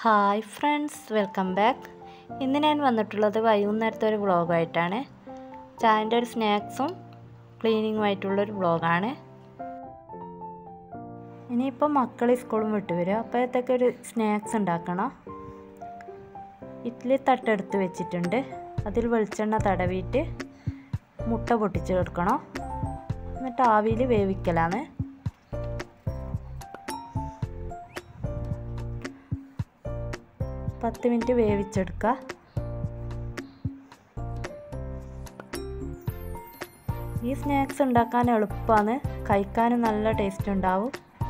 hi friends welcome back ഇന്ന് ഞാൻ വന്നിട്ടുള്ളത് വൈകുന്നേരത്തെ ഒരു വ്ളോഗായിട്ടാണ് ചായൻ്റെ ഒരു സ്നാക്സും ക്ലീനിങ്ങുമായിട്ടുള്ളൊരു വ്ളോഗാണ് ഇനിയിപ്പോൾ മക്കൾ സ്കൂളും വിട്ടു വരും അപ്പോഴത്തേക്ക് ഒരു സ്നാക്സ് ഉണ്ടാക്കണം ഇഡ്ഡലി തട്ടെടുത്ത് വെച്ചിട്ടുണ്ട് അതിൽ വെളിച്ചെണ്ണ തടവിയിട്ട് മുട്ട പൊട്ടിച്ച് കൊടുക്കണം എന്നിട്ട് ആവിയിൽ വേവിക്കലാണ് പത്ത് മിനിറ്റ് വേവിച്ചെടുക്കുക ഈ സ്നാക്സ് ഉണ്ടാക്കാൻ എളുപ്പമാണ് കഴിക്കാനും നല്ല ടേസ്റ്റ് ഉണ്ടാവും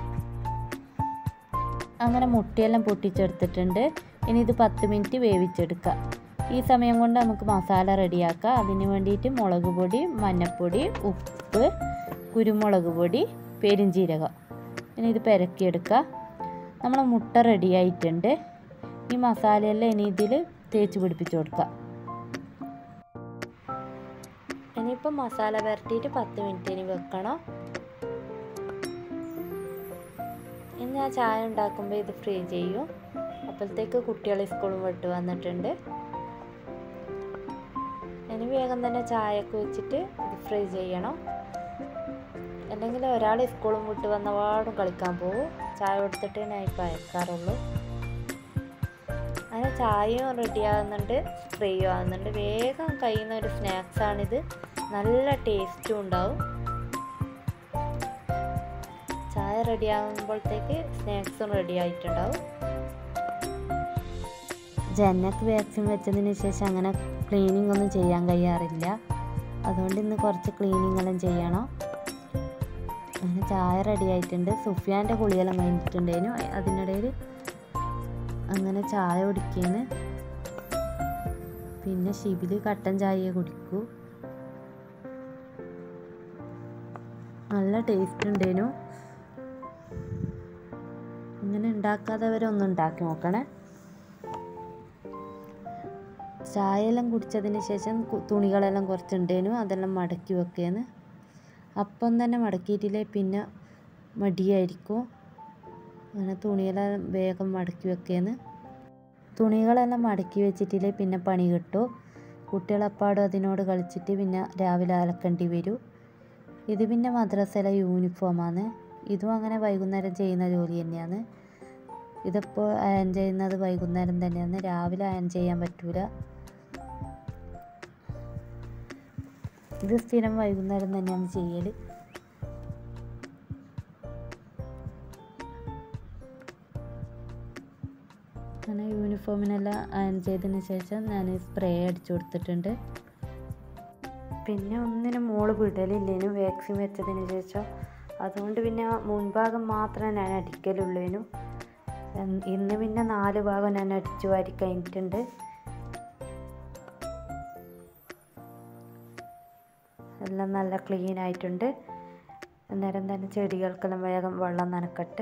അങ്ങനെ മുട്ടയെല്ലാം പൊട്ടിച്ചെടുത്തിട്ടുണ്ട് ഇനി ഇത് പത്ത് മിനിറ്റ് വേവിച്ചെടുക്കുക ഈ സമയം കൊണ്ട് നമുക്ക് മസാല റെഡിയാക്കാം അതിന് വേണ്ടിയിട്ട് മുളക് പൊടി മഞ്ഞൾപ്പൊടി ഉപ്പ് കുരുമുളക് പൊടി പെരിഞ്ചീരകം ഇനി ഇത് പെരക്കിയെടുക്കുക നമ്മൾ മുട്ട റെഡി ആയിട്ടുണ്ട് ഈ മസാലയെല്ലാം ഇനി ഇതിൽ തേച്ച് പിടിപ്പിച്ച് കൊടുക്കുക ഇനിയിപ്പോൾ മസാല പുരട്ടിയിട്ട് പത്ത് മിനിറ്റ് ഇനി വെക്കണം ഇനി ഞാൻ ചായ ഉണ്ടാക്കുമ്പോൾ ഇത് ഫ്രീ ചെയ്യും അപ്പോഴത്തേക്ക് കുട്ടികൾ സ്കൂളും വിട്ട് വന്നിട്ടുണ്ട് ഇനി വേഗം തന്നെ ചായയൊക്കെ വെച്ചിട്ട് ഇത് ഫ്രൈ ചെയ്യണം അല്ലെങ്കിൽ ഒരാൾ സ്കൂളും വിട്ട് വന്ന പാടും കളിക്കാൻ പോകും ചായ കൊടുത്തിട്ട് ഞാൻ ഇപ്പോൾ അയക്കാറുള്ളൂ അങ്ങനെ ചായയും റെഡി ആകുന്നുണ്ട് ഫ്രൈയും ആകുന്നുണ്ട് വേഗം കഴിയുന്ന ഒരു സ്നാക്സാണിത് നല്ല ടേസ്റ്റും ഉണ്ടാവും ചായ റെഡി ആകുമ്പോഴത്തേക്ക് സ്നാക്സും റെഡി ആയിട്ടുണ്ടാവും ജന്നക്ക് വാക്സിൻ വെച്ചതിന് ശേഷം അങ്ങനെ ക്ലീനിങ് ഒന്നും ചെയ്യാൻ കഴിയാറില്ല അതുകൊണ്ട് ഇന്ന് കുറച്ച് ക്ലീനിങ് എല്ലാം ചെയ്യണം അങ്ങനെ ചായ റെഡി ആയിട്ടുണ്ട് സുഫിയാൻ്റെ കുളിയെല്ലാം കഴിഞ്ഞിട്ടുണ്ടേനു അതിനിടയിൽ അങ്ങനെ ചായ കുടിക്കാണ് പിന്നെ ഷിബില് കട്ടൻ ചായയെ കുടിക്കൂ നല്ല ടേസ്റ്റ് ഉണ്ടേനു ഇങ്ങനെ ഉണ്ടാക്കാത്തവരൊന്നും ഉണ്ടാക്കി നോക്കണേ ചായയെല്ലാം കുടിച്ചതിന് ശേഷം തുണികളെല്ലാം കുറച്ചുണ്ടേനു അതെല്ലാം മടക്കി വെക്കേന്ന് അപ്പം തന്നെ മടക്കിയിട്ടില്ലേ പിന്നെ മടിയായിരിക്കും അങ്ങനെ തുണിയെല്ലാം വേഗം മടക്കി വെക്കേന്ന് തുണികളെല്ലാം മടക്കി വെച്ചിട്ടില്ലേ പിന്നെ പണി കിട്ടും കുട്ടികളെപ്പാടും അതിനോട് കളിച്ചിട്ട് പിന്നെ രാവിലെ അലക്കേണ്ടി വരും ഇത് പിന്നെ മദ്രസയിലെ യൂണിഫോമാണ് ഇതും അങ്ങനെ വൈകുന്നേരം ചെയ്യുന്ന ജോലി തന്നെയാണ് ഇതിപ്പോൾ അയൺ ചെയ്യുന്നത് വൈകുന്നേരം തന്നെയാണ് രാവിലെ അയൺ ചെയ്യാൻ പറ്റൂല ഇത് സ്ഥിരം വൈകുന്നേരം തന്നെയാണ് ചെയ്യൽ അങ്ങനെ യൂണിഫോമിനെല്ലാം അയൺ ചെയ്തതിന് ശേഷം ഞാൻ സ്പ്രേ അടിച്ചു കൊടുത്തിട്ടുണ്ട് പിന്നെ ഒന്നിനും മോള് വിടലില്ലേനു വാക്സിൻ വെച്ചതിന് ശേഷം അതുകൊണ്ട് പിന്നെ മുൻഭാഗം മാത്രമേ ഞാൻ അടിക്കലുള്ളേനു ഇന്ന് പിന്നെ നാല് ഭാഗം ഞാൻ അടിച്ചു വാരി കഴിഞ്ഞിട്ടുണ്ട് എല്ലാം നല്ല ക്ലീൻ ആയിട്ടുണ്ട് അന്നേരം തന്നെ ചെടികൾക്കെല്ലാം വേഗം വെള്ളം നനക്കട്ട്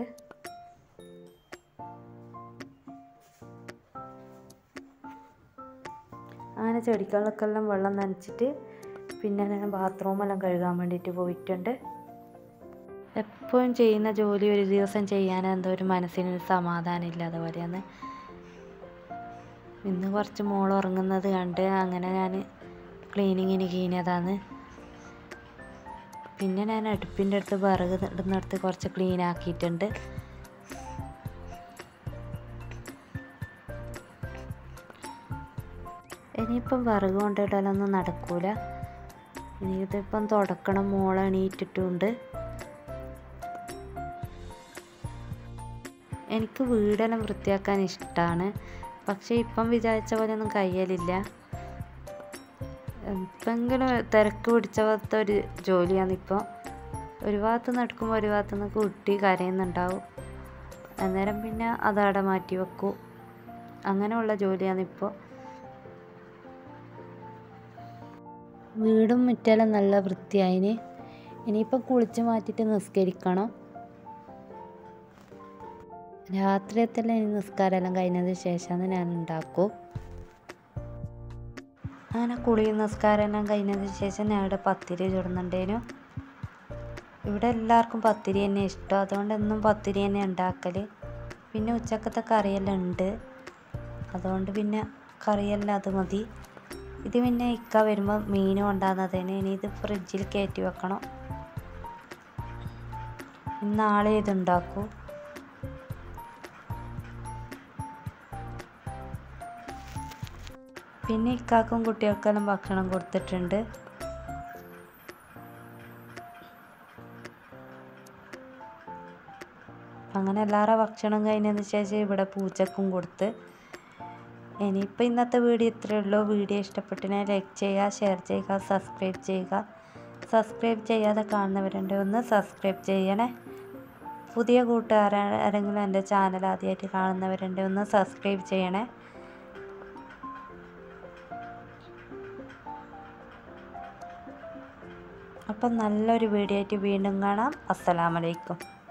അങ്ങനെ ചെടികൾക്കെല്ലാം വെള്ളം നനച്ചിട്ട് പിന്നെ ഞാൻ ബാത്റൂമെല്ലാം കഴുകാൻ വേണ്ടിയിട്ട് പോയിട്ടുണ്ട് എപ്പോഴും ചെയ്യുന്ന ജോലി ഒരു ദിവസം ചെയ്യാൻ എന്തോ ഒരു മനസ്സിനൊരു സമാധാനം ഇല്ലാതെ പോലെയാണ് ഇന്ന് കുറച്ച് മോൾ ഉറങ്ങുന്നത് കണ്ട് അങ്ങനെ ഞാൻ ക്ലീനിങ്ങിന് കീഞ്ഞതാണ് പിന്നെ ഞാൻ അടുപ്പിൻ്റെ അടുത്ത് വിറക് ഇടുന്നിടത്ത് കുറച്ച് ക്ലീൻ ആക്കിയിട്ടുണ്ട് ഇനിയിപ്പം വിറക് കൊണ്ടിടലൊന്നും നടക്കൂല ഇനി ഇതിപ്പം തുടക്കണം മോളെ എണീറ്റിട്ടുണ്ട് എനിക്ക് വീടെല്ലാം വൃത്തിയാക്കാൻ ഇഷ്ടമാണ് പക്ഷേ ഇപ്പം വിചാരിച്ച പോലെ ഒന്നും കഴിയലില്ല എന്തെങ്കിലും തിരക്ക് പിടിച്ച പോലത്തെ ഒരു ജോലിയാണ് ഇപ്പോൾ ഒരു ഭാഗത്ത് നടക്കുമ്പോൾ ഒരു ഭാഗത്ത് നിന്ന് കുട്ടി കരയുന്നുണ്ടാവും അന്നേരം പിന്നെ അതവിടെ മാറ്റി വെക്കൂ അങ്ങനെയുള്ള ജോലിയാണ് ഇപ്പോൾ വീടും മുറ്റെല്ലാം നല്ല വൃത്തിയായിന് ഇനിയിപ്പോൾ കുളിച്ച് മാറ്റിയിട്ട് നിസ്കരിക്കണം രാത്രിയത്തെല്ലാം ഇനി നിസ്കാരമെല്ലാം കഴിഞ്ഞതിന് ശേഷമാണ് ഞാൻ ഉണ്ടാക്കൂ അങ്ങനെ കുളി നിസ്കാരമെല്ലാം കഴിഞ്ഞതിന് ശേഷം ഞാൻ ഇവിടെ പത്തിരി ചുടുന്നുണ്ടേനു ഇവിടെ എല്ലാവർക്കും പത്തിരി തന്നെ ഇഷ്ടം അതുകൊണ്ട് എന്നും പത്തിരി തന്നെ ഉണ്ടാക്കൽ പിന്നെ ഉച്ചക്കത്തെ കറിയെല്ലാം ഉണ്ട് അതുകൊണ്ട് പിന്നെ കറിയെല്ലാം അത് മതി ഇത് പിന്നെ ഇക്ക വരുമ്പോൾ മീൻ കൊണ്ടാകുന്നതിന് ഇനി ഇത് ഫ്രിഡ്ജിൽ കയറ്റി വെക്കണം നാളെ ഇതുണ്ടാക്കൂ പിന്നെ ഇക്കാക്കും കുട്ടികൾക്കെല്ലാം ഭക്ഷണം കൊടുത്തിട്ടുണ്ട് അങ്ങനെ എല്ലാവരുടെ ഭക്ഷണം കഴിഞ്ഞതിന് ശേഷം ഇവിടെ പൂച്ചക്കും കൊടുത്ത് ഇനിയിപ്പോൾ ഇന്നത്തെ വീഡിയോ ഇത്രയേ ഉള്ളൂ വീഡിയോ ഇഷ്ടപ്പെട്ടിനെ ലൈക്ക് ചെയ്യുക ഷെയർ ചെയ്യുക സബ്സ്ക്രൈബ് ചെയ്യുക സബ്സ്ക്രൈബ് ചെയ്യാതെ കാണുന്നവരുണ്ട് ഒന്ന് സബ്സ്ക്രൈബ് ചെയ്യണേ പുതിയ കൂട്ടുകാരെങ്കിലും എൻ്റെ ചാനൽ ആദ്യമായിട്ട് കാണുന്നവരുണ്ട് ഒന്ന് സബ്സ്ക്രൈബ് ചെയ്യണേ അപ്പം നല്ലൊരു വീഡിയോ ആയിട്ട് വീണ്ടും കാണാം അസ്സലാമലൈക്കും